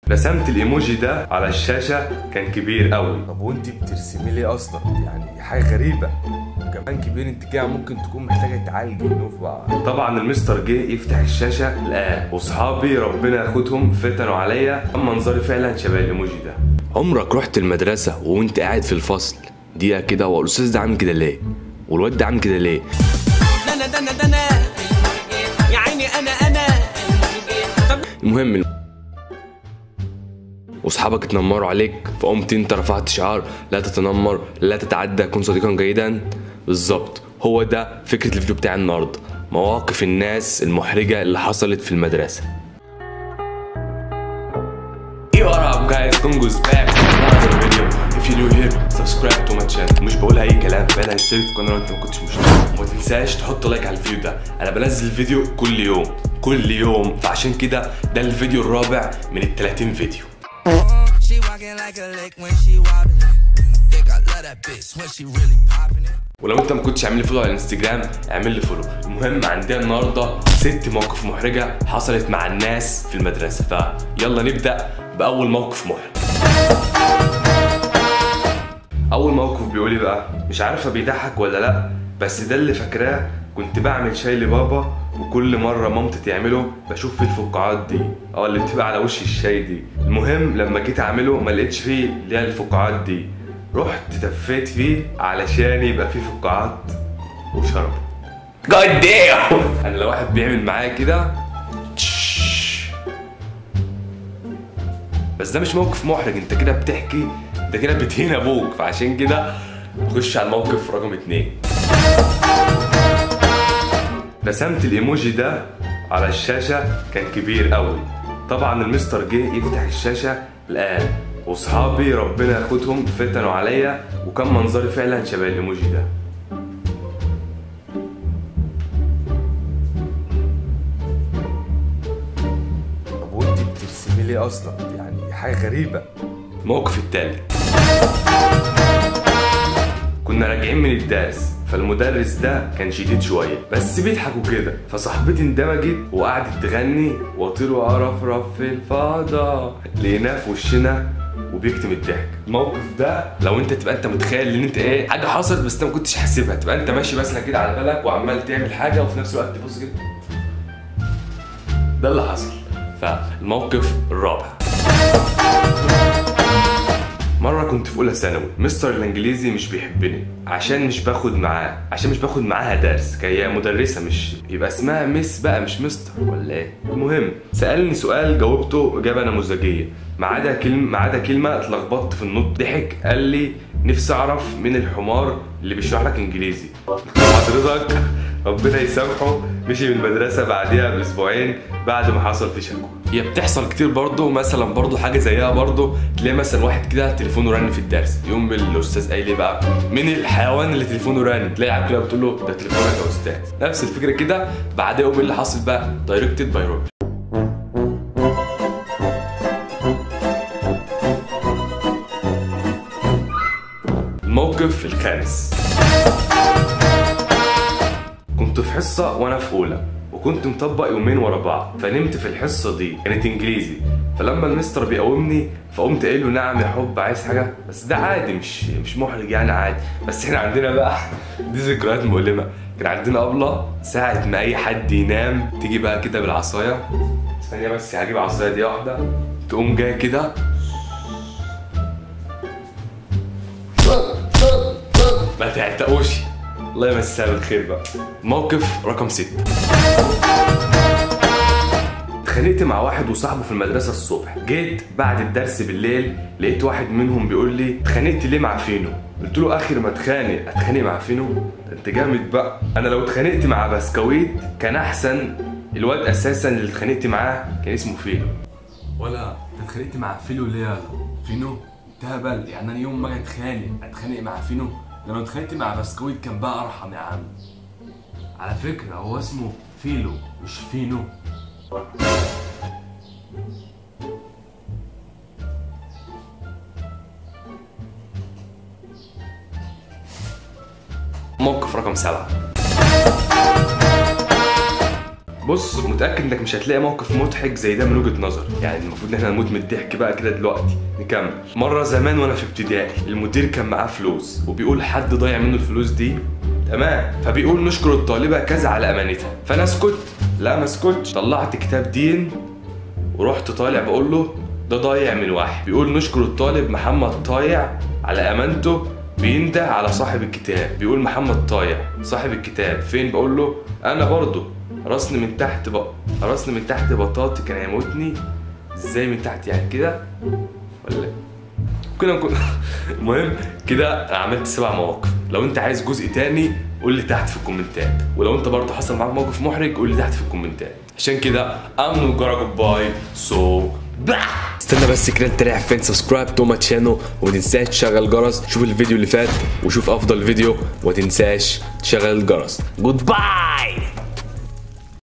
رسمت الايموجي ده على الشاشه كان كبير قوي طب وانت بترسمي ليه اصلا يعني حاجه غريبه كمان كبير انت كده ممكن تكون محتاجه تعالجي نوف بقى طبعا المستر جه يفتح الشاشه لقاه واصحابي ربنا ياخدهم فتنوا عليا كان منظري فعلا شبه الايموجي ده عمرك رحت المدرسه وانت قاعد في الفصل دقيقه كده والاستاذ ده عامل كده ليه والواد ده عامل كده ليه ده انا ده انا ده انا يا عيني انا انا طب المهم واصحابك اتنمروا عليك فقمت انت رفعت شعار لا تتنمر لا تتعدى كن صديقا جيدا بالظبط هو ده فكره الفيديو بتاع النهارده مواقف الناس المحرجه اللي حصلت في المدرسه Hey what up guys Congo's back with another video If you're new here subscribe to my channel مش بقول اي كلام فعلا اشترك في القناه لو انت ما كنتش مشترك وما تنساش تحط لايك على الفيديو ده انا بنزل الفيديو كل يوم كل يوم فعشان كده ده الفيديو الرابع من ال 30 فيديو She walking like a lick when she wobbling. Think I love that bitch when she really popping it. ولو انت ما كنتش عامل لي فولو على الانستجرام اعمل لي فولو المهم عندنا النهارده ست مواقف محرجه حصلت مع الناس في المدرسه فيلا نبدا باول موقف محرج اول موقف بيقول لي بقى مش عارفه بيضحك ولا لا بس ده اللي فاكراه كنت بعمل شاي لبابا وكل مره مامتي تعمله بشوف فيه الفقاعات دي اه اللي بتبقى على وش الشاي دي المهم لما جيت اعمله ما لقيتش فيه اللي هي الفقاعات دي رحت تفيت فيه علشان يبقى فيه فقاعات وشرب جاد دايم انا لو واحد بيعمل معايا كده تش. بس ده مش موقف محرج انت كده بتحكي انت كده بتهين ابوك فعشان كده نخش على الموقف رقم اتنين رسمت الايموجي ده على الشاشة كان كبير قوي طبعا المستر جه يفتح الشاشة لقاه واصحابي ربنا ياخدهم فتنوا عليا وكان منظري فعلا شبه الايموجي ده طب وانت بترسمي ليه اصلا يعني حاجه غريبه الموقف التالت كنا راجعين من الدرس فالمدرس ده كان شديد شويه بس بيضحكوا كده فصاحبتي اندمجت وقعدت تغني واطير وارفرف في الفضاء لقيناه في وشنا وبيكتم الضحك الموقف ده لو انت تبقى انت متخيل ان انت ايه حاجه حصلت بس انت ما كنتش حاسبها تبقى انت ماشي مثلا كده على بالك وعمال تعمل حاجه وفي نفس الوقت تبص كده ده اللي حصل فالموقف الرابع مرة كنت في أولى ثانوي، مستر الإنجليزي مش بيحبني عشان مش باخد معاه، عشان مش باخد معاها درس، هي مدرسة مش يبقى اسمها مس بقى مش مستر ولا إيه؟ المهم سألني سؤال جاوبته إجابة نموذجية، ما عدا كلمة ما عدا كلمة اتلخبطت في النطق، ضحك قال لي نفسي أعرف مين الحمار اللي بيشرح لك إنجليزي. حضرتك ربنا يسامحه مشي من المدرسة بعديها بأسبوعين بعد ما حصل في شكوى هي بتحصل كتير برضه مثلا برضه حاجة زيها برضه تلاقي مثلا واحد كده تليفونه رن في الدرس يقوم الأستاذ قايل ايه بقى مين الحيوان اللي تليفونه رن تلاقي عيل كده بتقول له ده تليفونك يا أستاذ نفس الفكرة كده بعدها يقوم اللي حاصل بقى دايركتد باي روبرت الموقف الخامس كنت في حصة وأنا في أولى وكنت مطبق يومين ورا بعض فنمت في الحصة دي كانت إنجليزي فلما المستر بيقومني فقمت قايل له نعم يا حب عايز حاجة بس ده عادي مش مش محرج يعني عادي بس احنا عندنا بقى دي ذكريات مؤلمة كان عندنا أبلة ساعة ما أي حد ينام تيجي بقى كده بالعصاية ثانية بس هجيب عصاية دي واحدة تقوم جاية كده ما تعتقوش الله يمسيها بالخير بقى موقف رقم ستة اتخانقت مع واحد وصاحبه في المدرسة الصبح جيت بعد الدرس بالليل لقيت واحد منهم بيقول لي اتخانقت ليه مع فينو قلت له اخر ما اتخانق اتخانق مع فينو ده انت جامد بقى انا لو اتخانقت مع بسكويت كان احسن الواد اساسا اللي اتخانقت معاه كان اسمه فينو ولا انت اتخانقت مع فيلو ليه يالا؟ فينو؟ تهبل يعني انا يوم ما اجي اتخانق اتخانق مع فينو ده لو اتخانقت مع بسكويت كان بقى ارحم يا عم على فكرة هو اسمه فيلو مش فينو موقف رقم سبعة بص متاكد انك مش هتلاقي موقف مضحك زي ده من وجهه نظر يعني المفروض ان احنا نموت من الضحك بقى كده دلوقتي نكمل مره زمان وانا في ابتدائي المدير كان معاه فلوس وبيقول حد ضيع منه الفلوس دي تمام فبيقول نشكر الطالبه كذا على امانتها فانا اسكت لا ما اسكتش طلعت كتاب دين ورحت طالع بقول له ده ضايع من واحد بيقول نشكر الطالب محمد طايع على امانته بينده على صاحب الكتاب بيقول محمد طايع صاحب الكتاب فين بقول له انا برضه راسني من تحت بقى راسني من تحت بطاطي كان هيموتني ازاي من تحت يعني كده ولا إيه؟ كده نكون المهم كده انا عملت سبع مواقف لو انت عايز جزء تاني قول لي تحت في الكومنتات ولو انت برضه حصل معاك موقف محرج قول لي تحت في الكومنتات عشان كده امنو جرى باي سو استنى بس كده انت رايح فين سبسكرايب تو ماي شانل وما تنساش تشغل الجرس شوف الفيديو اللي فات وشوف افضل فيديو وما تنساش تشغل الجرس جود باي